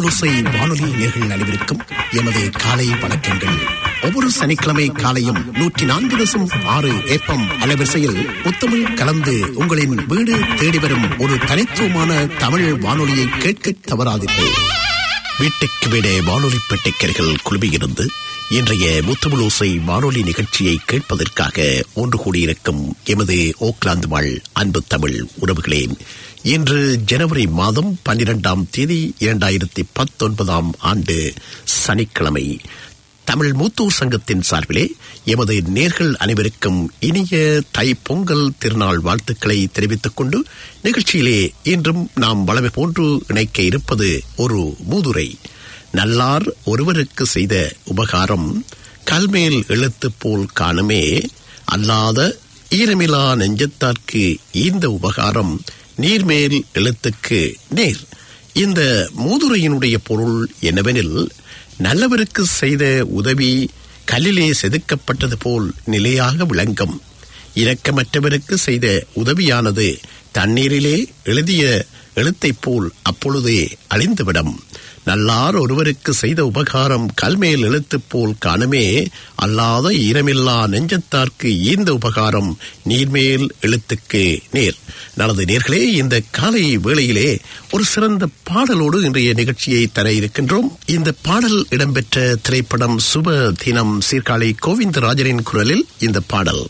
முத்தமிழோசை வானொலி நேர்கள் அனைவருக்கும் எமது காலை வணக்கங்கள் ஒவ்வொரு சனிக்கிழமை காலையும் நூற்றி நான்கு தசம் ஆறு ஏப்பம் அலைவரிசையில் முத்தமிழ் கலந்து உங்களின் வீடு தேடி வரும் ஒரு தனித்துவமான தமிழ் வானொலியை கேட்க தவறாதீர்கள் வீட்டுக்கு வீடே வானொலி பெட்டைக்கர்கள் குழுமியிருந்து இன்றைய முத்தமிழோசை வானொலி நிகழ்ச்சியை கேட்பதற்காக ஒன்று கூடியிருக்கும் எமது ஓக்லாந்து வாழ் அன்பு தமிழ் உறவுகளே இன்று ஜனவரி மாதம் பன்னிரெண்டாம் தேதி இரண்டாயிரத்தி பத்தொன்பதாம் ஆண்டு சனிக்கிழமை தமிழ் மூத்தூர் சங்கத்தின் சார்பிலே எமது நேர்கள் அனைவருக்கும் இனிய தை பொங்கல் திருநாள் வாழ்த்துக்களை தெரிவித்துக் கொண்டு நிகழ்ச்சியிலே இன்றும் நாம் வளமை போன்று இணைக்க இருப்பது ஒரு மூதுரை நல்லார் ஒருவருக்கு செய்த உபகாரம் கல்மேல் எழுத்து போல் காணுமே அல்லாத ஈரமிலா நெஞ்சத்தார்க்கு இந்த உபகாரம் நீர்மேல் எழுத்துக்கு நேர் இந்த மூதுரையினுடைய பொருள் என்னவெனில் நல்லவருக்கு செய்த உதவி கல்லிலே செதுக்கப்பட்டது போல் நிலையாக விளங்கும் இரக்கமற்றவருக்கு செய்த உதவியானது தண்ணீரிலே எழுதிய எழுத்தைப் போல் அப்பொழுதே அழிந்துவிடும் நல்லார் ஒருவருக்கு செய்த உபகாரம் கல்மேல் எழுத்து போல் காணுமே அல்லாத ஈரமில்லா நெஞ்சத்தார்க்கு ஈந்த உபகாரம் நீர்மேல் எழுத்துக்கு நேர் நல்லது நேர்களே இந்த காலை வேளையிலே ஒரு சிறந்த பாடலோடு இன்றைய நிகழ்ச்சியை தர இருக்கின்றோம் இந்த பாடல் இடம்பெற்ற திரைப்படம் சுப தினம் சீர்காழி கோவிந்தராஜனின் குரலில் இந்த பாடல்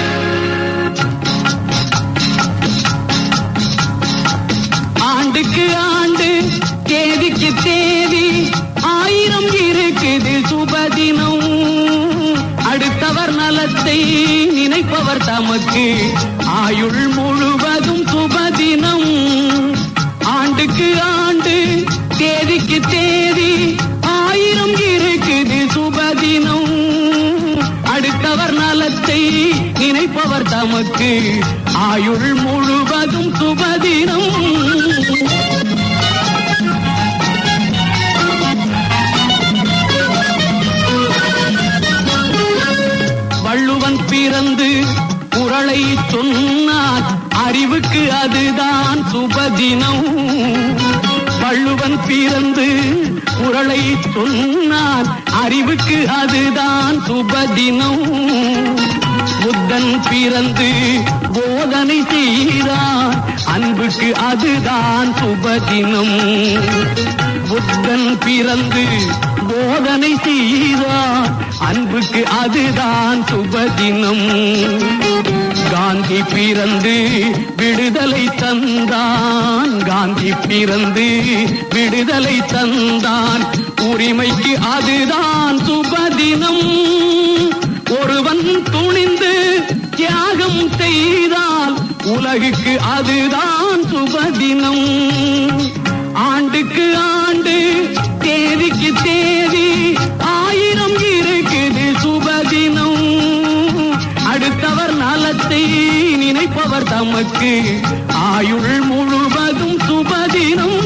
ஆண்டுக்கு ஆண்டு தேதிக்கு தேதி ஆயிரம் இருக்குது சுபதினம் அடுத்தவர் நலத்தை நினைப்பவர் தமக்கு ஆயுள் முழுவதும் சுபதினம் ஆண்டுக்கு ஆண்டு தேதிக்கு தேதி ஆயிரம் இருக்குது சுபதினம் அடுத்தவர் நலத்தை நினைப்பவர் தமக்கு ஆயுள் முழுவதும் சுபதினம் வள்ளுவன் பிறந்து குரலை சொன்னார் அறிவுக்கு அதுதான் சுபதினம் வள்ளுவன் பிறந்து குரலை சொன்னார் அறிவுக்கு அதுதான் சுபதினம் புத்தன் பிறந்து போதனை செய்தார் அன்புக்கு அதுதான் சுபதினம் புத்தன் பிறந்து போதனை செய்தார் அன்புக்கு அதுதான் சுபதினம் காந்தி பிறந்து விடுதலை தந்தான் காந்தி பிறந்து விடுதலை தந்தான் உரிமைக்கு அதுதான் சுபதினம் ஒருவன் துணிந்து தியாகம் செய்தால் உலகுக்கு அதுதான் சுபதினம் ஆண்டுக்கு ஆண்டு தேதிக்கு தேதி ஆயிரம் இருக்குது சுபதினம் அடுத்தவர் நலத்தை நினைப்பவர் தமக்கு ஆயுள் முழுவதும் சுபதினம்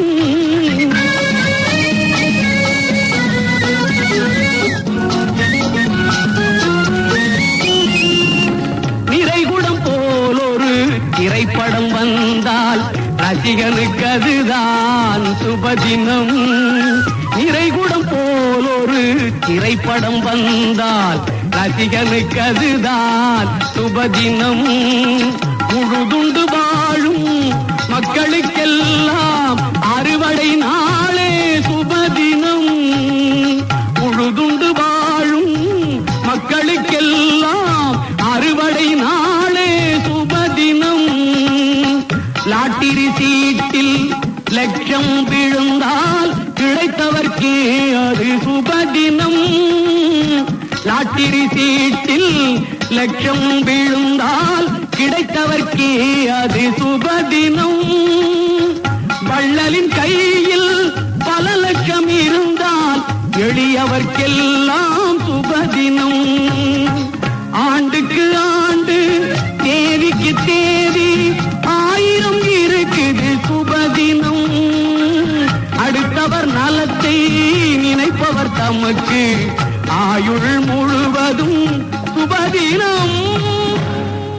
நிறைகுடம் போல் ஒரு திரைப்படம் வந்தால் ரசிகனுக்கு அதுதான் சுபதினம் நிறைகுடம் போல் ஒரு திரைப்படம் வந்தால் ரசிகனுக்கு அதுதான் சுபதினம் முழுதுண்டு வாழும் மக்களுக்கெல்லாம் அறுவடை நாளே சுபதினம் முழுதுண்டு வாழும் மக்களுக்கெல்லாம் அறுவடை நாளே சுபதினம் லாட்டிரி சீட்டில் லட்சம் விழுந்தால் கிடைத்தவர்க்கே அது சுபதினம் லாட்டிரி சீட்டில் லட்சம் விழுந்தால் கிடைத்தவர்க்கே அது சுபதினம் வள்ளலின் கையில் பல லட்சம் இருந்தால் எளியவர்க்கெல்லாம் சுபதினம் ஆண்டுக்கு ஆண்டு தேதிக்கு தேதி ஆயிரம் இருக்குது சுபதினம் அடுத்தவர் நலத்தை நினைப்பவர் தமக்கு ஆயுள் முழுவதும் சுபதினம்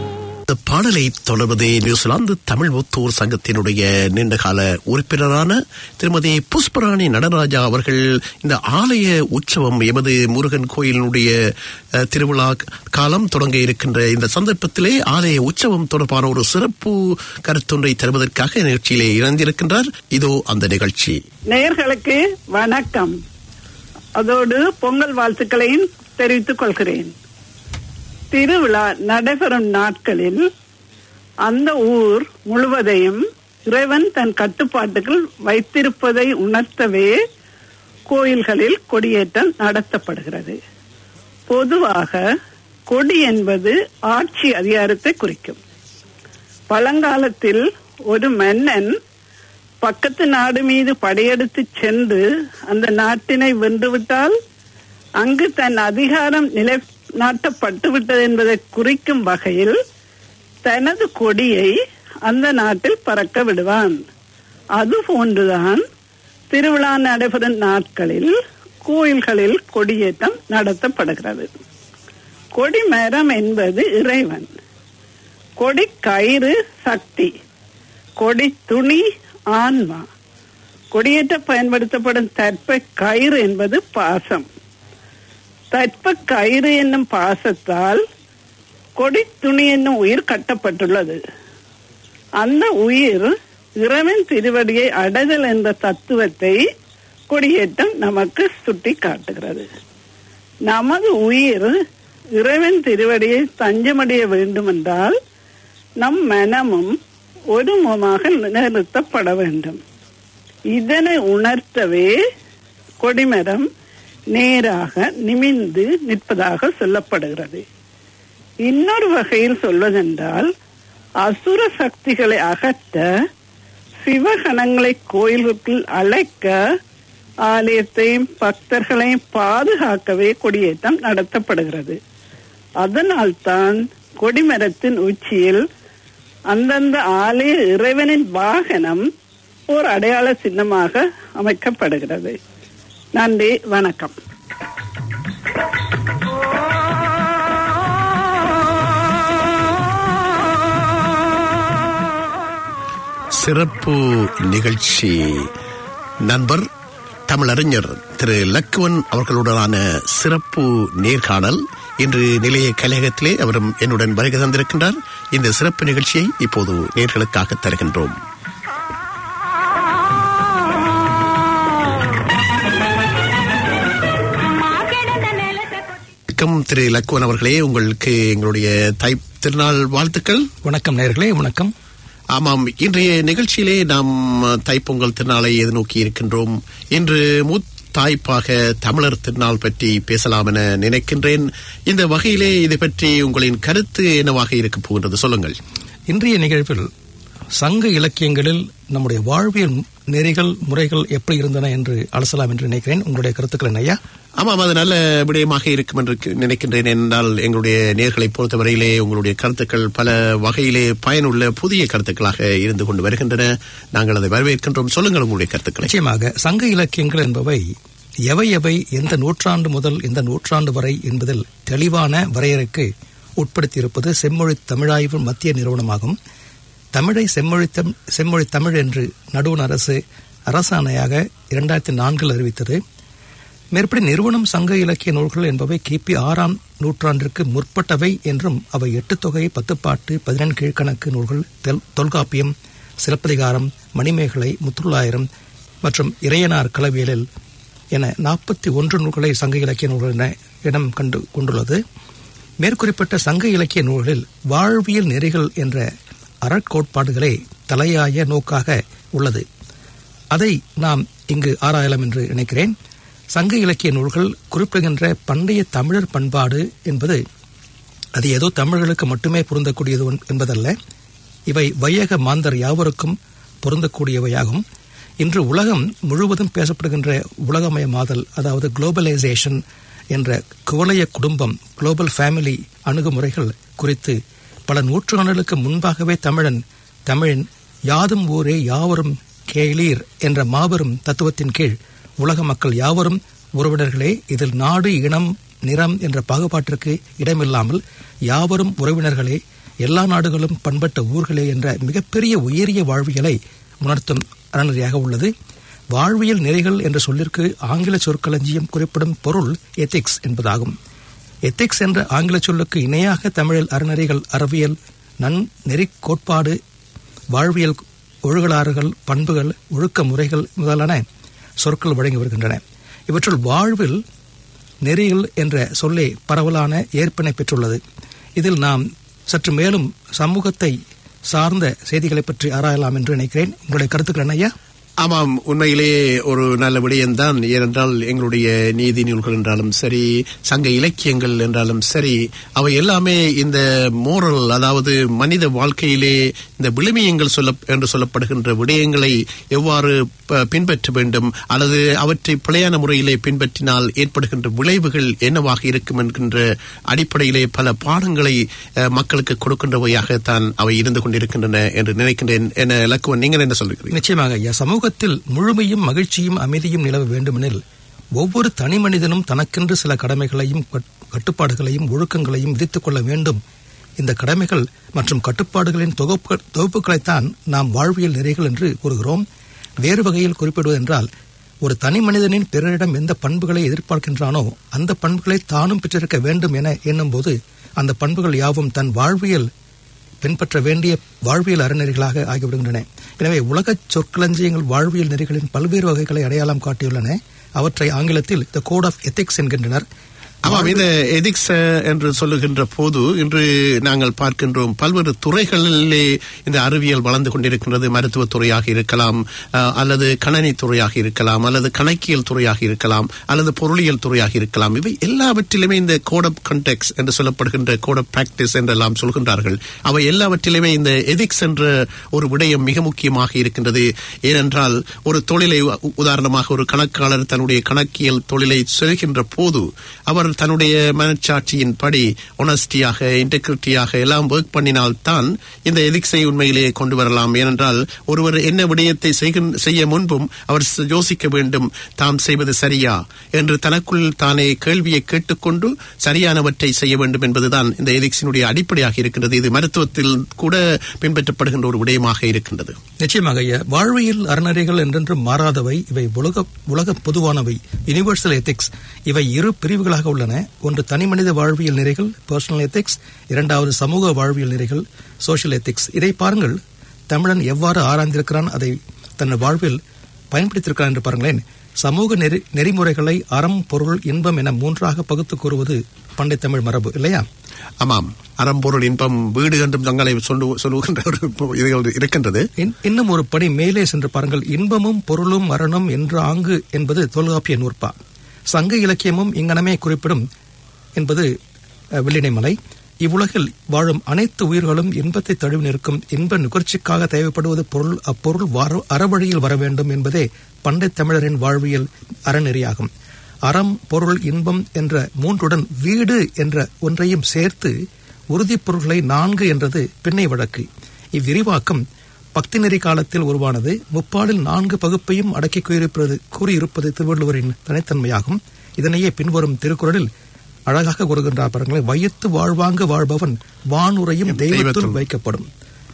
இந்த பாடலை தொடர்வது நியூசிலாந்து தமிழ் முத்தூர் சங்கத்தினுடைய நீண்டகால உறுப்பினரான திருமதி புஷ்பராணி நடராஜா அவர்கள் இந்த ஆலய உற்சவம் எமது முருகன் கோயிலினுடைய அஹ், திருவிழா காலம் தொடங்க இருக்கின்ற இந்த சந்தர்ப்பத்திலே ஆலய உற்சவம் தொடர்பான ஒரு சிறப்பு கருத்தொன்றை தருவதற்காக நிகழ்ச்சியிலே இணைந்திருக்கின்றார் இதோ அந்த நிகழ்ச்சி நேயர்களுக்கு வணக்கம் அதோடு பொங்கல் வாழ்த்துக்களையும் தெரிவித்துக் கொள்கிறேன் திருவிழா நடைபெறும் நாட்களில் அந்த ஊர் முழுவதையும் இறைவன் தன் கட்டுப்பாட்டுக்குள் வைத்திருப்பதை உணர்த்தவே கோயில்களில் கொடியேற்றம் நடத்தப்படுகிறது பொதுவாக கொடி என்பது ஆட்சி அதிகாரத்தை குறிக்கும் பழங்காலத்தில் ஒரு மன்னன் பக்கத்து நாடு மீது படையெடுத்து சென்று அந்த நாட்டினை வென்றுவிட்டால் அங்கு தன் அதிகாரம் நிலைநாட்டப்பட்டு விட்டது என்பதை குறிக்கும் வகையில் தனது கொடியை அந்த நாட்டில் பறக்க விடுவான் அது போன்றுதான் திருவிழா நடைபெறும் நாட்களில் கோயில்களில் கொடியேற்றம் நடத்தப்படுகிறது கொடிமரம் என்பது இறைவன் கொடி கயிறு சக்தி கொடி துணி ஆன்மா கொடியேற்ற பயன்படுத்தப்படும் தற்ப கயிறு என்பது பாசம் தற்ப கயிறு என்னும் பாசத்தால் கொடி துணி என்னும் உயிர் கட்டப்பட்டுள்ளது அந்த உயிர் இறைவன் திருவடியை அடைதல் என்ற தத்துவத்தை கொடியேற்றம் நமக்கு சுட்டி காட்டுகிறது நமது உயிர் இறைவன் திருவடியை தஞ்சமடைய வேண்டுமென்றால் நம் மனமும் ஒருமுகமாக நிறுத்தப்பட வேண்டும் இதனை உணர்த்தவே கொடிமரம் நேராக நிமிந்து நிற்பதாக சொல்லப்படுகிறது இன்னொரு வகையில் சொல்வதென்றால் அசுர சக்திகளை அகற்ற சிவகணங்களை கோயிலுக்குள் அழைக்க ஆலயத்தையும் பக்தர்களையும் பாதுகாக்கவே கொடியேற்றம் நடத்தப்படுகிறது அதனால்தான் கொடிமரத்தின் உச்சியில் அந்தந்த ஆலய இறைவனின் வாகனம் ஒரு அடையாள சின்னமாக அமைக்கப்படுகிறது நன்றி வணக்கம் சிறப்பு நிகழ்ச்சி நண்பர் தமிழறிஞர் திரு லக்குவன் அவர்களுடனான சிறப்பு நேர்காணல் இன்று நிலைய கலையகத்திலே அவரும் என்னுடன் வருகை தந்திருக்கின்றார் இந்த சிறப்பு நிகழ்ச்சியை இப்போது நேர்களுக்காக தருகின்றோம் வணக்கம் திரு லக்குவன் அவர்களே உங்களுக்கு எங்களுடைய தை திருநாள் வாழ்த்துக்கள் வணக்கம் நேர்களே வணக்கம் ஆமாம் இன்றைய நிகழ்ச்சியிலே நாம் தைப்பொங்கல் திருநாளை எதிர்நோக்கி இருக்கின்றோம் இன்று முத்தாய்ப்பாக தமிழர் திருநாள் பற்றி பேசலாம் என நினைக்கின்றேன் இந்த வகையிலே இது பற்றி உங்களின் கருத்து என்னவாக இருக்க போகின்றது சொல்லுங்கள் இன்றைய நிகழ்வில் சங்க இலக்கியங்களில் நம்முடைய வாழ்வியல் நெறிகள் முறைகள் எப்படி இருந்தன என்று அலசலாம் என்று நினைக்கிறேன் உங்களுடைய கருத்துக்கள் என்ன ஐயா ஆமாம் அது நல்ல விடயமாக இருக்கும் என்று நினைக்கின்றேன் என்றால் எங்களுடைய நேர்களை பொறுத்தவரையிலே உங்களுடைய கருத்துக்கள் பல வகையிலே பயனுள்ள புதிய கருத்துக்களாக இருந்து கொண்டு வருகின்றன நாங்கள் அதை வரவேற்கின்றோம் சொல்லுங்கள் உங்களுடைய கருத்துக்களை நிச்சயமாக சங்க இலக்கியங்கள் என்பவை எவை எவை எந்த நூற்றாண்டு முதல் எந்த நூற்றாண்டு வரை என்பதில் தெளிவான வரையறைக்கு உட்படுத்தியிருப்பது செம்மொழி தமிழாய்வு மத்திய நிறுவனமாகும் தமிழை செம்மொழி தம் செம்மொழி தமிழ் என்று நடுவண் அரசு அரசாணையாக இரண்டாயிரத்தி நான்கில் அறிவித்தது மேற்படி நிறுவனம் சங்க இலக்கிய நூல்கள் என்பவை கிபி ஆறாம் நூற்றாண்டிற்கு முற்பட்டவை என்றும் அவை எட்டு தொகை பத்துப்பாட்டு பதினெண் கீழ்கணக்கு நூல்கள் தெல்- தொல்காப்பியம் சிலப்பதிகாரம் மணிமேகலை முத்துள்ளாயிரம் மற்றும் இறையனார் களவியலில் என நாற்பத்தி ஒன்று நூல்களை சங்க இலக்கிய நூல்கள் என இடம் கண்டு கொண்டுள்ளது மேற்குறிப்பிட்ட சங்க இலக்கிய நூல்களில் வாழ்வியல் நெறிகள் என்ற அறக்கோட்பாடுகளே தலையாய நோக்காக உள்ளது அதை நாம் இங்கு ஆராயலாம் என்று நினைக்கிறேன் சங்க இலக்கிய நூல்கள் குறிப்பிடுகின்ற பண்டைய தமிழர் பண்பாடு என்பது அது ஏதோ தமிழர்களுக்கு மட்டுமே பொருந்தக்கூடியது ஒன்- என்பதல்ல இவை வையக மாந்தர் யாவருக்கும் பொருந்தக்கூடியவையாகும் இன்று உலகம் முழுவதும் பேசப்படுகின்ற உலகமயமாதல் அதாவது குளோபலைசேஷன் என்ற குவளைய குடும்பம் குளோபல் ஃபேமிலி அணுகுமுறைகள் குறித்து பல நூற்றாண்டுகளுக்கு முன்பாகவே தமிழன் தமிழன் யாதும் ஊரே யாவரும் கேளீர் என்ற மாபெரும் தத்துவத்தின் கீழ் உலக மக்கள் யாவரும் உறவினர்களே இதில் நாடு இனம் நிறம் என்ற பாகுபாட்டிற்கு இடமில்லாமல் யாவரும் உறவினர்களே எல்லா நாடுகளும் பண்பட்ட ஊர்களே என்ற மிகப்பெரிய உயரிய வாழ்வியலை உணர்த்தும் அறநெறியாக உள்ளது வாழ்வியல் நெறிகள் என்ற சொல்லிற்கு ஆங்கில சொற்களஞ்சியம் குறிப்பிடும் பொருள் எத்திக்ஸ் என்பதாகும் எத்திக்ஸ் என்ற ஆங்கில சொல்லுக்கு இணையாக தமிழில் அறநெறிகள் அறவியல் நன் நெறி கோட்பாடு வாழ்வியல் ஒழுகலாறுகள் பண்புகள் ஒழுக்க முறைகள் முதலான சொற்கள் வழங்கி வருகின்றன இவற்றுள் வாழ்வில் நெறிகள் என்ற சொல்லே பரவலான ஏற்பினை பெற்றுள்ளது இதில் நாம் சற்று மேலும் சமூகத்தை சார்ந்த செய்திகளை பற்றி ஆராயலாம் என்று நினைக்கிறேன் உங்களுடைய கருத்துக்கள் என்ன ஐயா ஆமாம் உண்மையிலேயே ஒரு நல்ல விடயம்தான் ஏனென்றால் எங்களுடைய நீதி நூல்கள் என்றாலும் சரி சங்க இலக்கியங்கள் என்றாலும் சரி அவை எல்லாமே இந்த மோரல் அதாவது மனித வாழ்க்கையிலே இந்த விழுமியங்கள் சொல்ல என்று சொல்லப்படுகின்ற விடயங்களை எவ்வாறு ப- பின்பற்ற வேண்டும் அல்லது அவற்றை பிழையான முறையிலே பின்பற்றினால் ஏற்படுகின்ற விளைவுகள் என்னவாக இருக்கும் என்கின்ற அடிப்படையிலே பல பாடங்களை அஹ், மக்களுக்கு கொடுக்கின்றவையாகத்தான் அவை இருந்து கொண்டிருக்கின்றன என்று நினைக்கின்றேன் என லக்குவன் நீங்கள் என்ன சொல்கிறீர்கள் நிச்சயமாக ஐயா சமூகத்தில் முழுமையும் மகிழ்ச்சியும் அமைதியும் நிலவ வேண்டுமெனில் ஒவ்வொரு தனி மனிதனும் தனக்கென்று சில கடமைகளையும் கட்- கட்டுப்பாடுகளையும் ஒழுக்கங்களையும் விதித்துக் கொள்ள வேண்டும் இந்த கடமைகள் மற்றும் கட்டுப்பாடுகளின் தொகுப்பு தொகுப்புகளைத்தான் நாம் வாழ்வியல் நெறிகள் என்று கூறுகிறோம் வேறு வகையில் குறிப்பிடுவதென்றால் ஒரு தனி மனிதனின் பிறரிடம் எந்த பண்புகளை எதிர்பார்க்கின்றானோ அந்த பண்புகளை தானும் பெற்றிருக்க வேண்டும் என எண்ணும்போது அந்த பண்புகள் யாவும் தன் வாழ்வியல் பின்பற்ற வேண்டிய வாழ்வியல் அறநெறிகளாக ஆகிவிடுகின்றன எனவே உலக சொற்களஞ்சியங்கள் வாழ்வியல் நெறிகளின் பல்வேறு வகைகளை அடையாளம் காட்டியுள்ளன அவற்றை ஆங்கிலத்தில் த கோட் ஆஃப் எத்திக்ஸ் என்கின்றனர் ஆமாம் இந்த எதிக்ஸ் என்று சொல்லுகின்ற போது இன்று நாங்கள் பார்க்கின்றோம் பல்வேறு துறைகளிலே இந்த அறிவியல் வளர்ந்து கொண்டிருக்கின்றது மருத்துவத் துறையாக இருக்கலாம் அஹ், அல்லது கணனி துறையாக இருக்கலாம் அல்லது கணக்கியல் துறையாக இருக்கலாம் அல்லது பொருளியல் துறையாக இருக்கலாம் இவை எல்லாவற்றிலுமே இந்த கோட் ஆஃப் கண்டெக்ஸ் என்று சொல்லப்படுகின்ற கோட் ஆஃப் பிராக்டிஸ் என்றெல்லாம் சொல்கின்றார்கள் அவை எல்லாவற்றிலுமே இந்த எதிக்ஸ் என்ற ஒரு விடயம் மிக முக்கியமாக இருக்கின்றது ஏனென்றால் ஒரு தொழிலை உ- உதாரணமாக ஒரு கணக்காளர் தன்னுடைய கணக்கியல் தொழிலை செய்கின்ற போது அவர் தன்னுடைய மனச்சாட்சியின் படி ஒனஸ்டியாக இன்டெகிரிட்டியாக எல்லாம் ஒர்க் பண்ணினால் தான் இந்த எதிக்ஸை உண்மையிலேயே கொண்டு வரலாம் ஏனென்றால் ஒருவர் என்ன விடயத்தை செய்கின்- செய்ய முன்பும் அவர் ச- யோசிக்க வேண்டும் தாம் செய்வது சரியா என்று தனக்குள் தானே கேள்வியை கேட்டுக்கொண்டு சரியானவற்றை செய்ய வேண்டும் என்பதுதான் இந்த எதிக்ஸினுடைய அடிப்படையாக இருக்கின்றது இது மருத்துவத்தில் கூட பின்பற்றப்படுகின்ற ஒரு விடயமாக இருக்கின்றது நிச்சயமாக ஐயா வாழ்வியல் அறநெறிகள் என்றென்றும் மாறாதவை இவை உலக உலக பொதுவானவை யுனிவர்சல் எத்திக்ஸ் இவை இரு பிரிவுகளாக உள்ளன ஒன்று தனிமனித வாழ்வியல் நெறிகள் பர்சனல் எத்திக்ஸ் இரண்டாவது சமூக வாழ்வியல் நெறிகள் சோஷியல் எத்திக்ஸ் இதை பாருங்கள் தமிழன் எவ்வாறு ஆராய்ந்திருக்கிறான் அதை தன் வாழ்வில் பயன்படுத்தியிருக்கிறான் என்று பாருங்களேன் சமூக நெறி நெறிமுறைகளை அறம் பொருள் இன்பம் என மூன்றாக பகுத்து கூறுவது பண்டை தமிழ் மரபு இல்லையா ஆமாம் அறம்பொருள் இன்பம் வீடு என்றும் தங்களை சொல்லு சொல்லுகின்ற ஒரு இதுகள் இருக்கின்றது இன்- இன்னும் ஒரு படி மேலே சென்று பாருங்கள் இன்பமும் பொருளும் மரணம் என்ற ஆங்கு என்பது தொல்காப்பிய நூற்பா சங்க இலக்கியமும் இங்கனமே குறிப்பிடும் என்பது அஹ், வெள்ளினைமலை இவ்வுலகில் வாழும் அனைத்து உயிர்களும் இன்பத்தை தழுவி நிற்கும் இன்ப நுகர்ச்சிக்காக தேவைப்படுவது பொருள் அப்பொருள் வார- அறவழியில் வர வேண்டும் என்பதே பண்டை தமிழரின் வாழ்வியல் அறநெறியாகும் அறம் பொருள் இன்பம் என்ற மூன்றுடன் வீடு என்ற ஒன்றையும் சேர்த்து உறுதிப் பொருள்களை நான்கு என்றது பின்னை வழக்கு இவ்விரிவாக்கம் பக்தி நெறி காலத்தில் உருவானது முப்பாலில் நான்கு பகுப்பையும் அடக்கி கூறியிருப்பது கூறியிருப்பது திருவள்ளுவரின் தனித்தன்மையாகும் இதனையே பின்வரும் திருக்குறளில் அழகாக கூறுகின்றார் பாருங்களேன் வையத்து வாழ்வாங்க வாழ்பவன் வானுரையும் தெய்வத்துள் தெய்வத்துள். வைக்கப்படும்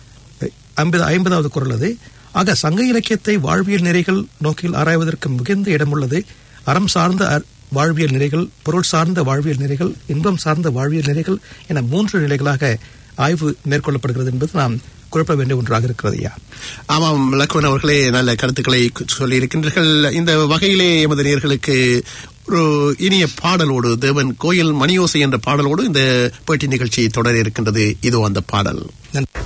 ஐம்பது ஐம்பதாவது குரல் அது ஆக சங்க இலக்கியத்தை வாழ்வியல் நெறிகள் நோக்கில் ஆராய்வதற்கு மிகுந்த இடமுள்ளது அறம் சார்ந்த அர்- வாழ்வியல் நிலைகள் பொருள் சார்ந்த வாழ்வியல் நிலைகள் இன்பம் சார்ந்த வாழ்வியல் நிலைகள் என மூன்று நிலைகளாக ஆய்வு மேற்கொள்ளப்படுகிறது என்பது நாம் குறிப்பிட வேண்டிய ஒன்றாக இருக்கிறது ஐயா ஆமாம் லக்வன் அவர்களே நல்ல கருத்துக்களை சொல்லி இருக்கின்றீர்கள் இந்த வகையிலே எமது நேயர்களுக்கு ஒரு இனிய பாடலோடு தேவன் கோயில் மணியோசை என்ற பாடலோடு இந்த பேட்டி நிகழ்ச்சி தொடர இருக்கின்றது இதோ அந்த பாடல் நன்றி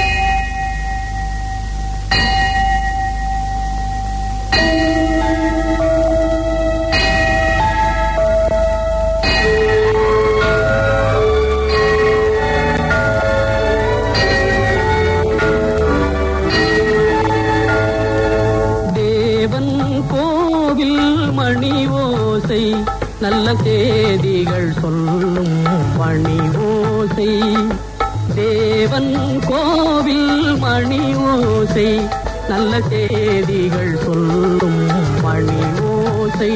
தேவன் கோவில் மணி ஓசை நல்ல செய்திகள் சொல்லும் மணி ஓசை தேவன் கோவில் மணி ஓசை நல்ல செய்திகள் சொல்லும் மணி ஓசை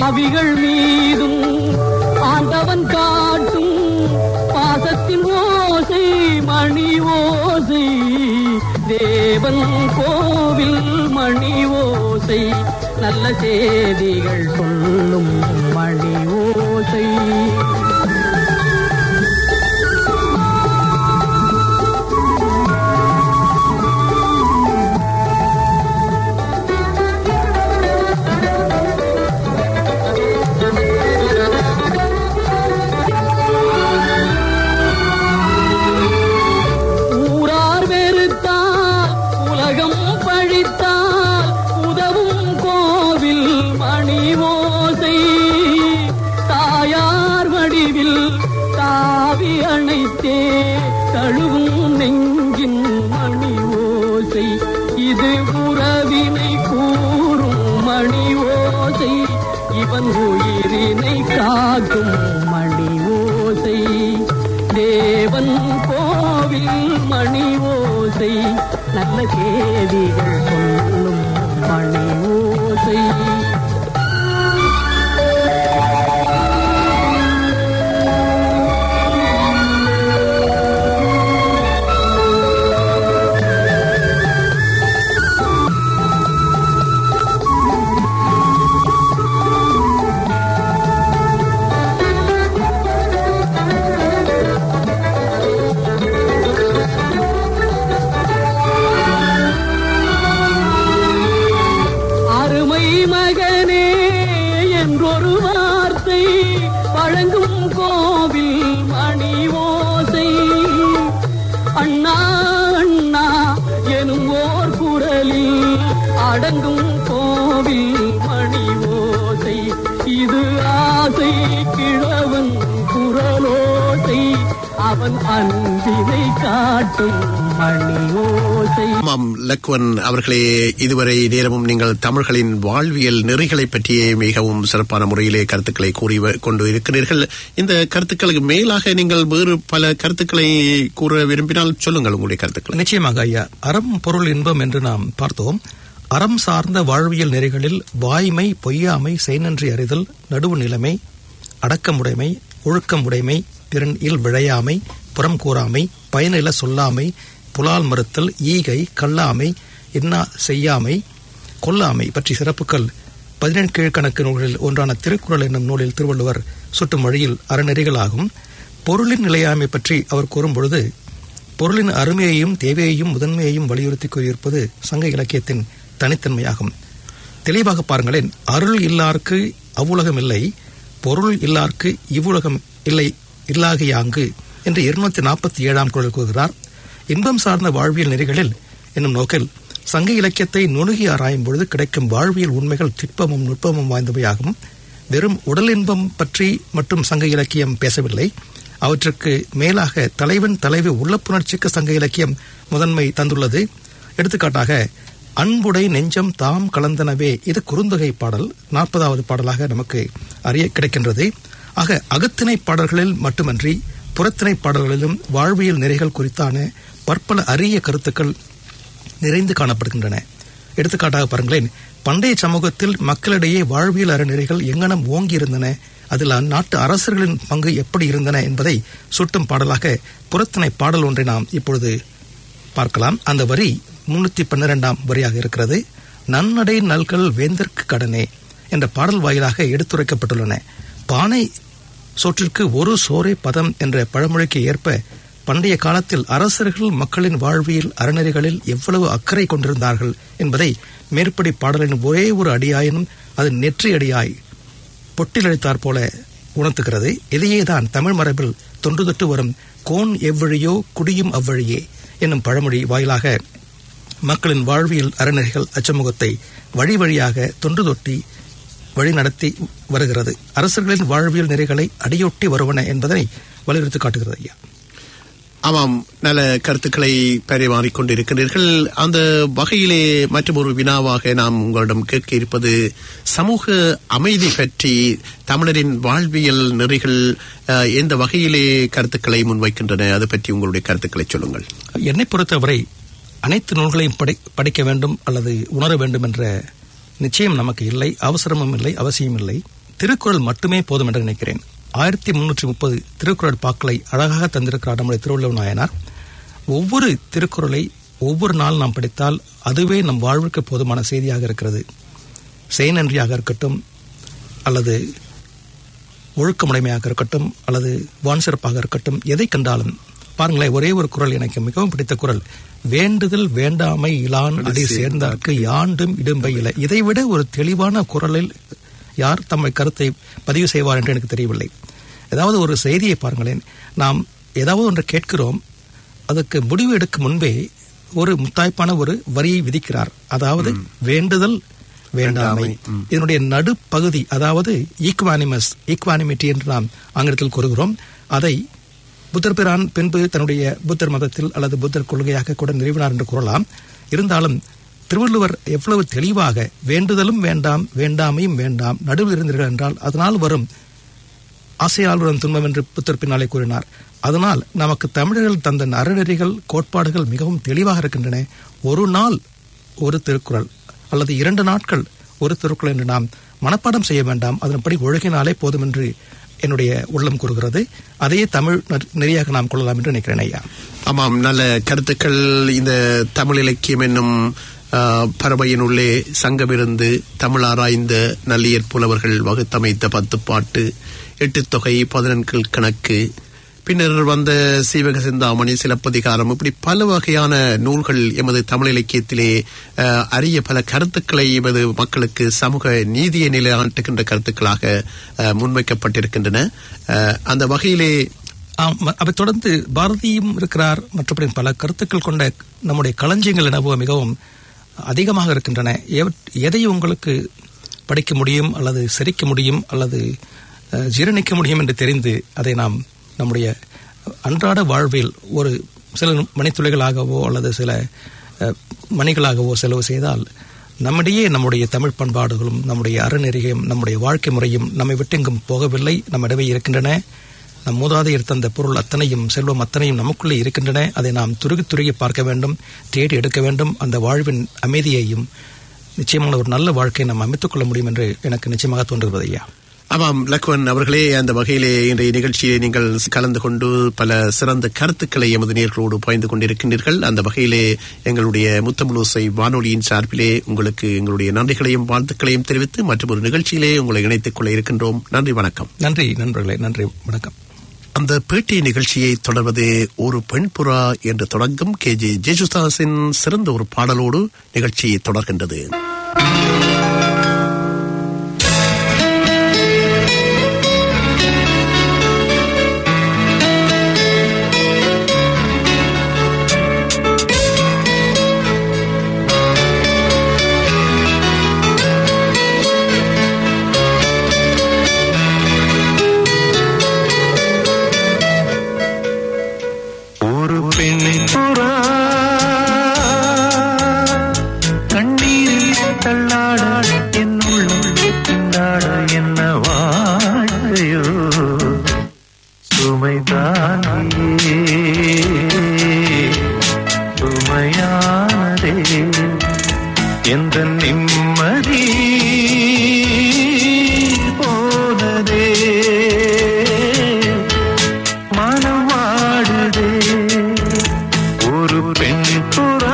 பாவிகள் மீதும் ஆண்டவன் காட்டும் பாசத்தின் ஓர் ஓசை தேவன் கோவில் மணி ஓசை நல்ல செய்திகள் சொல்லும் மணி ஓசை ஊரார் வெறுத்தால் உலகம் பழித்தால் உதவும் கோவில் மணி ஓசை தாயார் வடிவில் தாவி அணைத்தே தழுவும் நெஞ்சின் மணி ஓசை இது உறவினை கூறும் மணி ஓசை இவன் உயிரினை காக்கும் மணி ஓசை தேவன் கோவில் மணி ஓசை நல்ல கேதிகள் சொல்லும் மணி ஓசை அருமை மகனே என்றொரு வார்த்தை வழங்கும் கோவில் மணி ஓசை அண்ணா அண்ணா எனும் ஓர் குரலில் அடங்கும் கோவில் மணி ஓசை இது ஆசை கிழவன் குரலோசை அவன் அன்பினை காட்டும் மணி ஓசை ஆமாம் லக்வன் அவர்களே இதுவரை நேரமும் நீங்கள் தமிழர்களின் வாழ்வியல் நெறிகளை பற்றியே மிகவும் சிறப்பான முறையிலே கருத்துக்களை கூறி வ- கொண்டு இருக்கிறீர்கள் இந்த கருத்துக்களுக்கு மேலாக நீங்கள் வேறு பல கருத்துக்களை கூற விரும்பினால் சொல்லுங்கள் உங்களுடைய கருத்துக்களை நிச்சயமாக ஐயா அறம் பொருள் இன்பம் என்று நாம் பார்த்தோம் அறம் சார்ந்த வாழ்வியல் நெறிகளில் வாய்மை பொய்யாமை செய்நன்றி அறிதல் நடுவு நிலைமை அடக்கமுடைமை ஒழுக்கமுடைமை பிறன் இல் விழையாமை புறம் கூறாமை பயனில சொல்லாமை புலால் மறுத்தல் ஈகை கல்லாமை இன்னா செய்யாமை கொல்லாமை பற்றி சிறப்புகள் பதினெண் கீழ்கணக்கு நூல்களில் ஒன்றான திருக்குறள் என்னும் நூலில் திருவள்ளுவர் சுட்டும் வழியில் அறநெறிகளாகும் பொருளின் நிலையாமை பற்றி அவர் கூறும்பொழுது பொருளின் அருமையையும் தேவையையும் முதன்மையையும் வலியுறுத்தி கூறியிருப்பது சங்க இலக்கியத்தின் தனித்தன்மையாகும் தெளிவாக பாருங்களேன் அருள் இல்லார்க்கு அவ்வுலகம் இல்லை பொருள் இல்லார்க்கு இவ்வுலகம் இல்லை இல்லாகியாங்கு என்று இருநூத்தி நாற்பத்தி ஏழாம் குரல் கூறுகிறார் இன்பம் சார்ந்த வாழ்வியல் நெறிகளில் என்னும் நோக்கில் சங்க இலக்கியத்தை நுணுகி ஆராயும் பொழுது கிடைக்கும் வாழ்வியல் உண்மைகள் திட்பமும் நுட்பமும் வாய்ந்தவையாகும் வெறும் உடல் இன்பம் பற்றி மட்டும் சங்க இலக்கியம் பேசவில்லை அவற்றுக்கு மேலாக தலைவன் தலைவி உள்ளப்புணர்ச்சிக்கு சங்க இலக்கியம் முதன்மை தந்துள்ளது எடுத்துக்காட்டாக அன்புடை நெஞ்சம் தாம் கலந்தனவே இது குறுந்தொகை பாடல் நாற்பதாவது பாடலாக நமக்கு அறிய கிடைக்கின்றது ஆக அகத்திணை பாடல்களில் மட்டுமன்றி புறத்திணை பாடல்களிலும் வாழ்வியல் நெறிகள் குறித்தான பற்பல அரிய கருத்துக்கள் நிறைந்து காணப்படுகின்றன எடுத்துக்காட்டாக பாருங்களேன் பண்டைய சமூகத்தில் மக்களிடையே வாழ்வியல் அறநெறிகள் எங்கனம் ஓங்கி இருந்தன அதில் அந்நாட்டு அரசர்களின் பங்கு எப்படி இருந்தன என்பதை சுட்டும் பாடலாக புறத்திணை பாடல் ஒன்றை நாம் இப்பொழுது பார்க்கலாம் அந்த வரி முன்னூத்தி பன்னிரெண்டாம் வரியாக இருக்கிறது நன்னடை நல்கள் வேந்தற்கு கடனே என்ற பாடல் வாயிலாக எடுத்துரைக்கப்பட்டுள்ளன பானை சோற்றிற்கு ஒரு சோரே பதம் என்ற பழமொழிக்கு ஏற்ப பண்டைய காலத்தில் அரசர்கள் மக்களின் வாழ்வியல் அறநெறிகளில் எவ்வளவு அக்கறை கொண்டிருந்தார்கள் என்பதை மேற்படி பாடலின் ஒரே ஒரு அடியாயினும் அது நெற்றி அடியாய் பொட்டிலடித்தாற் போல உணர்த்துகிறது இதையேதான் தமிழ் மரபில் தொன்று தொட்டு வரும் கோன் எவ்வழியோ குடியும் அவ்வழியே என்னும் பழமொழி வாயிலாக மக்களின் வாழ்வியல் அறநெறிகள் அச்சமுகத்தை வழி வழியாக தொன்று தொட்டி வழிநடத்தி வருகிறது அரசர்களின் வாழ்வியல் நெறிகளை அடியொட்டி வருவன என்பதை வலியுறுத்தி காட்டுகிறது ஐயா ஆமாம் நல்ல கருத்துக்களை பரிமாறிக் கொண்டிருக்கிறீர்கள் அந்த வகையிலே மற்றொரு வினாவாக நாம் உங்களிடம் கேட்க இருப்பது சமூக அமைதி பற்றி தமிழரின் வாழ்வியல் நெறிகள் அஹ், எந்த வகையிலே கருத்துக்களை முன்வைக்கின்றன அது பற்றி உங்களுடைய கருத்துக்களை சொல்லுங்கள் என்னை பொறுத்தவரை அனைத்து நூல்களையும் படி படிக்க வேண்டும் அல்லது உணர வேண்டும் என்ற நிச்சயம் நமக்கு இல்லை அவசரமும் இல்லை அவசியம் இல்லை திருக்குறள் மட்டுமே போதும் என்று நினைக்கிறேன் ஆயிரத்தி முன்னூற்றி முப்பது திருக்குறள் பாக்களை அழகாக தந்திருக்கிறார் நம்முடைய திருவள்ளுவர் நாயனார் ஒவ்வொரு திருக்குறளை ஒவ்வொரு நாள் நாம் படித்தால் அதுவே நம் வாழ்வுக்கு போதுமான செய்தியாக இருக்கிறது செய்நன்றியாக இருக்கட்டும் அல்லது ஒழுக்கமுடைமையாக இருக்கட்டும் அல்லது வான் சிறப்பாக இருக்கட்டும் எதை கண்டாலும் பாருங்களேன் ஒரே ஒரு குரல் எனக்கு மிகவும் பிடித்த குரல் வேண்டுதல் வேண்டாமை இலான் அடி சேர்ந்தார்க்கு யாண்டும் இடும்பை இலை இதைவிட ஒரு தெளிவான குரலில் யார் தம்மை கருத்தை பதிவு செய்வார் என்று எனக்கு தெரியவில்லை ஏதாவது ஒரு செய்தியை பாருங்களேன் நாம் ஏதாவது ஒன்றை கேட்கிறோம் அதற்கு முடிவு எடுக்கும் முன்பே ஒரு முத்தாய்ப்பான ஒரு வரியை விதிக்கிறார் அதாவது வேண்டுதல் வேண்டாமை இதனுடைய நடுப்பகுதி அதாவது ஈக்வானிமஸ் ஈக்வானிமிட்டி என்று நாம் ஆங்கிலத்தில் கூறுகிறோம் அதை புத்தர் பிரான் பின்பு தன்னுடைய புத்தர் மதத்தில் அல்லது புத்தர் கொள்கையாக கூட நிறுவினார் என்று கூறலாம் இருந்தாலும் திருவள்ளுவர் எவ்வளவு தெளிவாக வேண்டுதலும் வேண்டாம் வேண்டாமையும் வேண்டாம் நடுவில் இருந்தீர்கள் என்றால் அதனால் வரும் ஆசையால் வரும் துன்பம் என்று புத்தர் பின்னாலே கூறினார் அதனால் நமக்கு தமிழர்கள் தந்த அறநெறிகள் கோட்பாடுகள் மிகவும் தெளிவாக இருக்கின்றன ஒரு நாள் ஒரு திருக்குறள் அல்லது இரண்டு நாட்கள் ஒரு திருக்குறள் என்று நாம் மனப்பாடம் செய்ய வேண்டாம் அதன்படி ஒழுகினாலே போதும் என்று என்னுடைய உள்ளம் கூறுகிறது அதையே தமிழ் நெறி- நெறியாக நாம் கொள்ளலாம் என்று நினைக்கிறேன் ஐயா ஆமாம் நல்ல கருத்துக்கள் இந்த தமிழ் இலக்கியம் என்னும் ஆ, பறவையினுள்ளே சங்கமிருந்து தமிழ் ஆராய்ந்த நல்லியற் புலவர்கள் வகுத்தமைத்த பத்து பாட்டு எட்டு தொகை பதினெண்கள் கணக்கு பின்னர் வந்த சீவக சிந்தாமணி சிலப்பதிகாரம் இப்படி பல வகையான நூல்கள் எமது தமிழ் இலக்கியத்திலே ஆ, அரிய பல கருத்துக்களை எமது மக்களுக்கு சமூக நீதியை நிலைநாட்டுகின்ற கருத்துக்களாக ஆ, முன்வைக்கப்பட்டிருக்கின்றன ஆ, அந்த வகையிலே ஆம், ம- அதைத் தொடர்ந்து பாரதியும் இருக்கிறார் மற்றபடி பல கருத்துக்கள் கொண்ட நம்முடைய களஞ்சியங்கள் எனவோ மிகவும் அதிகமாக இருக்கின்றன எவற்- எதை உங்களுக்கு படிக்க முடியும் அல்லது செரிக்க முடியும் அல்லது அஹ், ஜீரணிக்க முடியும் என்று தெரிந்து அதை நாம் நம்முடைய அன்றாட வாழ்வில் ஒரு சில மணித்துளிகளாகவோ அல்லது சில அஹ், மணிகளாகவோ செலவு செய்தால் நம்மிடையே நம்முடைய தமிழ் பண்பாடுகளும் நம்முடைய அறநெறியும் நம்முடைய வாழ்க்கை முறையும் நம்மை விட்டு எங்கும் போகவில்லை நம்மிடவே இருக்கின்றன நம் மூதாதையர் தந்த பொருள் அத்தனையும் செல்வம் அத்தனையும் நமக்குள்ளே இருக்கின்றன அதை நாம் துருகி துருகி பார்க்க வேண்டும் தேடி எடுக்க வேண்டும் அந்த வாழ்வின் அமைதியையும் நிச்சயமான ஒரு நல்ல வாழ்க்கையை நாம் அமைத்துக் கொள்ள முடியும் என்று எனக்கு நிச்சயமாக தோன்றுகிறது ஐயா ஆமாம் லக்வன் அவர்களே அந்த வகையிலே இன்றைய நிகழ்ச்சியை நீங்கள் கலந்து கொண்டு பல சிறந்த கருத்துக்களை எமது நேர்களோடு பாய்ந்து கொண்டிருக்கின்றீர்கள் அந்த வகையிலே எங்களுடைய முத்தமிழோசை வானொலியின் சார்பிலே உங்களுக்கு எங்களுடைய நன்றிகளையும் வாழ்த்துக்களையும் தெரிவித்து மற்றும் ஒரு நிகழ்ச்சியிலே உங்களை இணைத்துக் கொள்ள இருக்கின்றோம் நன்றி வணக்கம் நன்றி நண்பர்களே நன்றி வணக்கம் அந்த பேட்டி நிகழ்ச்சியை தொடர்வது ஒரு பெண் புறா என்று தொடங்கும் கே ஜே ஜேசுதாஸின் சிறந்த ஒரு பாடலோடு நிகழ்ச்சி தொடர்கின்றது ஒரு பெண் புறா கண்ணீரில் தள்ளாட என் உள்ளம் திண்டாட என்ன வாழ்க்கையோ சுமைதானே சுமையானதே எந்த நிம்மதி போனதே மனம் வாடுதே ஒரு பெண் புறா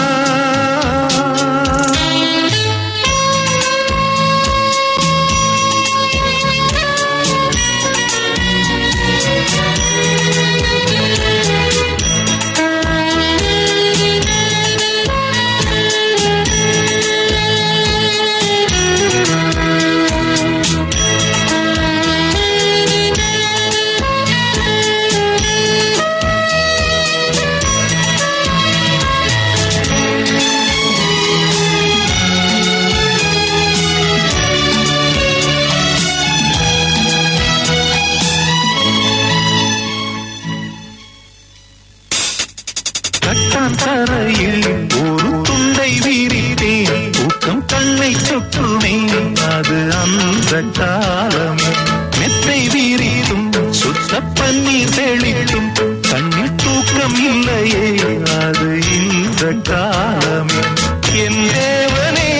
கட்டாந்தரையில் ஒரு துண்டை விரித்தேன் ஊக்கம் கண்ணை சொட்டுமே அது அந்த காலம் மெத்தை விரித்தும் சுத்த பன்னீர் தெளித்தும் கண்ணில் தூக்கம் இல்லையே அது இந்த காலம் என் தேவனே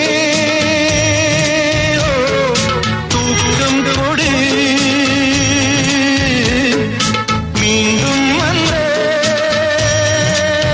ஓ, தூக்கம் கொடு மீண்டும் வந்தே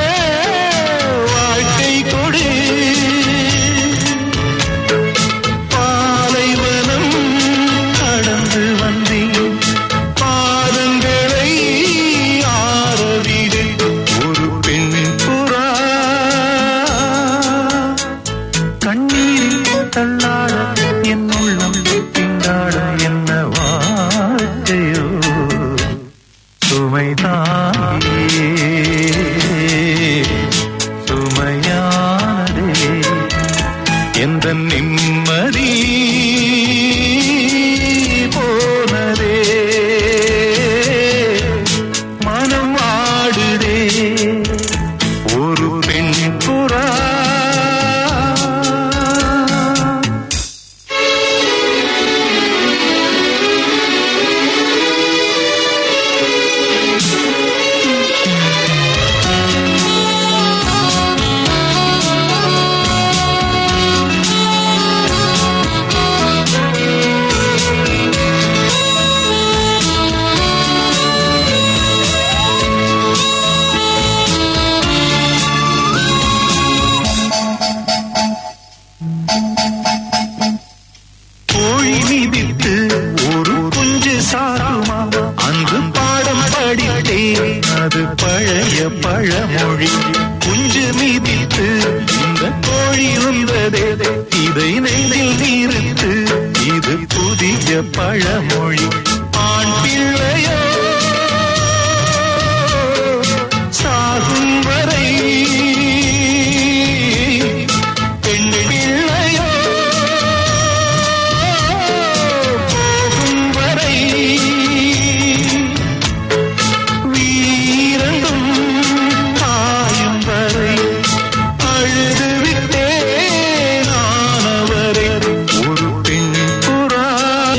எந்த நிம்மதி போனதே மனம் ஆடுதே ஒரு பெண் புறா கோழி மிதித்து ஒரு குஞ்சு சாருமா அன்று பாடம் படித்தேன் அது பழைய பழமொழி குஞ்சு மிதித்து இந்த கோழி வந்ததே இதை நெஞ்சில் நிறுத்து இது புதிய பழமொழி ஆண் பிள்ளையோ சாகும் வரை பெண் பிள்ளையோ போகும் வரை வீரண்டும் காயும் வரை அழுது விட்டேன் ஆனவரை ஒரு பெண் புறா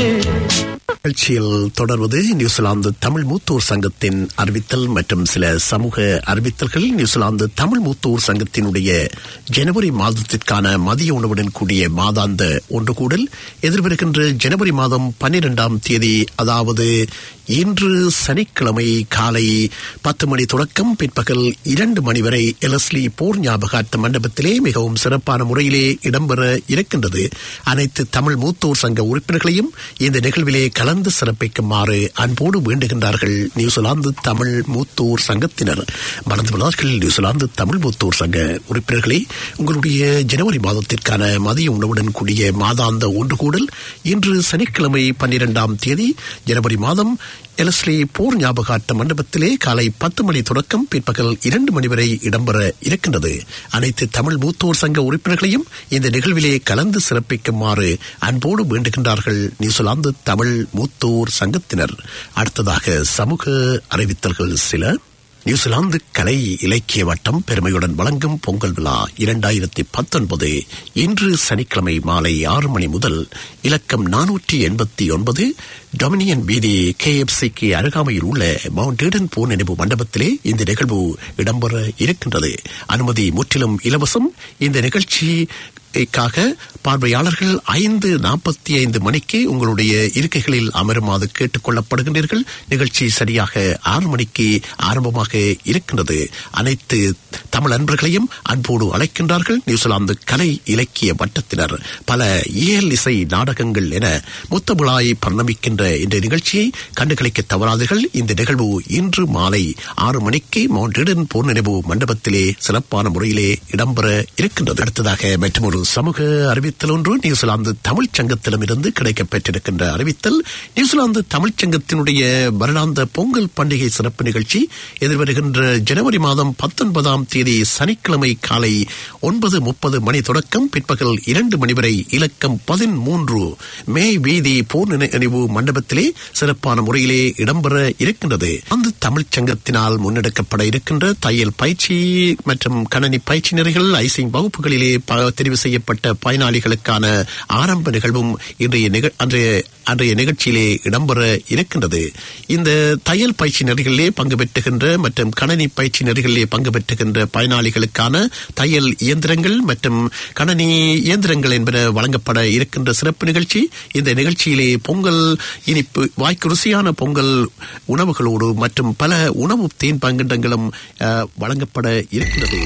நிகழ்ச்சியில் தொடர்வது நியூசிலாந்து தமிழ் மூத்தோர் சங்கத்தின் அறிவித்தல் மற்றும் சில சமூக அறிவித்தல்கள் நியூசிலாந்து தமிழ் மூத்தோர் சங்கத்தினுடைய ஜனவரி மாதத்திற்கான மதிய உணவுடன் கூடிய மாதாந்த ஒன்று கூடல் எதிர்வருகின்ற ஜனவரி மாதம் பன்னிரெண்டாம் தேதி அதாவது இன்று சனிக்கிழமை காலை பத்து மணி தொடக்கம் பிற்பகல் இரண்டு மணி வரை எலஸ்லி போர் ஞாபகார்த்த மண்டபத்திலே மிகவும் சிறப்பான முறையிலே இடம்பெற இருக்கின்றது அனைத்து தமிழ் மூத்தோர் சங்க உறுப்பினர்களையும் இந்த நிகழ்விலே கலந்து சிறப்பிக்குமாறு அன்போடு வேண்டுகின்றார்கள் நியூசிலாந்து தமிழ் மூத்தோர் சங்கத்தினர் மறந்துவிடார்கள் நியூசிலாந்து தமிழ் மூத்தோர் சங்க உறுப்பினர்களே உங்களுடைய ஜனவரி மாதத்திற்கான மதிய உணவுடன் கூடிய மாதாந்த ஒன்று கூடல் இன்று சனிக்கிழமை பன்னிரெண்டாம் தேதி ஜனவரி மாதம் எலஸ்லி போர் ஞாபகார்த்த மண்டபத்திலே காலை பத்து மணி தொடக்கம் பிற்பகல் இரண்டு மணி வரை இடம்பெற இருக்கின்றது அனைத்து தமிழ் மூத்தோர் சங்க உறுப்பினர்களையும் இந்த நிகழ்விலே கலந்து சிறப்பிக்குமாறு அன்போடு வேண்டுகின்றார்கள் நியூசிலாந்து தமிழ் மூத்தோர் சங்கத்தினர் அடுத்ததாக சமூக அறிவித்தல்கள் சில நியூசிலாந்து கலை இலக்கிய வட்டம் பெருமையுடன் வழங்கும் பொங்கல் விழா இரண்டாயிரத்தி பத்தொன்பது இன்று சனிக்கிழமை மாலை ஆறு மணி முதல் இலக்கம் நானூற்றி எண்பத்தி ஒன்பது டொமினியன் வீதி கேஎஃப்சிக்கு அருகாமையில் உள்ள மவுண்ட் ஈடன் போர் நினைவு மண்டபத்திலே இந்த நிகழ்வு இடம்பெற இருக்கின்றது அனுமதி முற்றிலும் இலவசம் இந்த நிகழ்ச்சி க்காக பார்வையாளர்கள் ஐந்து நாற்பத்தி ஐந்து மணிக்கு உங்களுடைய இருக்கைகளில் அமருமாறு கேட்டுக் கொள்ளப்படுகின்றீர்கள் நிகழ்ச்சி சரியாக ஆறு மணிக்கு ஆரம்பமாக இருக்கின்றது அனைத்து தமிழ் அன்பர்களையும் அன்போடு அழைக்கின்றார்கள் நியூசிலாந்து கலை இலக்கிய வட்டத்தினர் பல இயல் இசை நாடகங்கள் என முத்த விழாயை பரிணமிக்கின்ற இந்த நிகழ்ச்சியை கண்டுகளிக்க தவறாதீர்கள் இந்த நிகழ்வு இன்று மாலை ஆறு மணிக்கு மவுண்ட் ஈடன் போர் நினைவு மண்டபத்திலே சிறப்பான முறையிலே இடம்பெற இருக்கின்றது அடுத்ததாக மற்றொரு சமூக அறிவித்தல் ஒன்று நியூசிலாந்து தமிழ்ச் சங்கத்திடமிருந்து கிடைக்கப் பெற்றிருக்கின்ற அறிவித்தல் நியூசிலாந்து தமிழ்ச் சங்கத்தினுடைய வருடாந்த பொங்கல் பண்டிகை சிறப்பு நிகழ்ச்சி எதிர்வருகின்ற ஜனவரி மாதம் பத்தொன்பதாம் தேதி சனிக்கிழமை காலை ஒன்பது முப்பது மணி தொடக்கம் பிற்பகல் இரண்டு மணி வரை இலக்கம் பதிமூன்று மே வீதி போர் நினைவு மண்டபத்திலே சிறப்பான முறையிலே இடம்பெற இருக்கின்றது அந்த தமிழ்ச் சங்கத்தினால் முன்னெடுக்கப்பட இருக்கின்ற தையல் பயிற்சி மற்றும் கணனி பயிற்சி நெறிகள் ஐசிங் வகுப்புகளிலே ப- தெரிவு செய்யப்பட்ட பயனாளிகளுக்கான ஆரம்ப நிகழ்வும் இன்றைய நிக- அன்றைய அன்றைய நிகழ்ச்சியிலே இடம்பெற இருக்கின்றது இந்த தையல் பயிற்சி நெறிகளிலே பங்கு பெற்றுகின்ற மற்றும் கணனி பயிற்சி நெறிகளிலே பங்கு பெற்றுகின்ற பயனாளிகளுக்கான தையல் இயந்திரங்கள் மற்றும் கணனி இயந்திரங்கள் என்பன வழங்கப்பட இருக்கின்ற சிறப்பு நிகழ்ச்சி இந்த நிகழ்ச்சியிலே பொங்கல் இனிப்பு வாய்க்கு ருசியான பொங்கல் உணவுகளோடு மற்றும் பல உணவு தேன் பங்கிண்டங்களும் அஹ், வழங்கப்பட இருக்கின்றது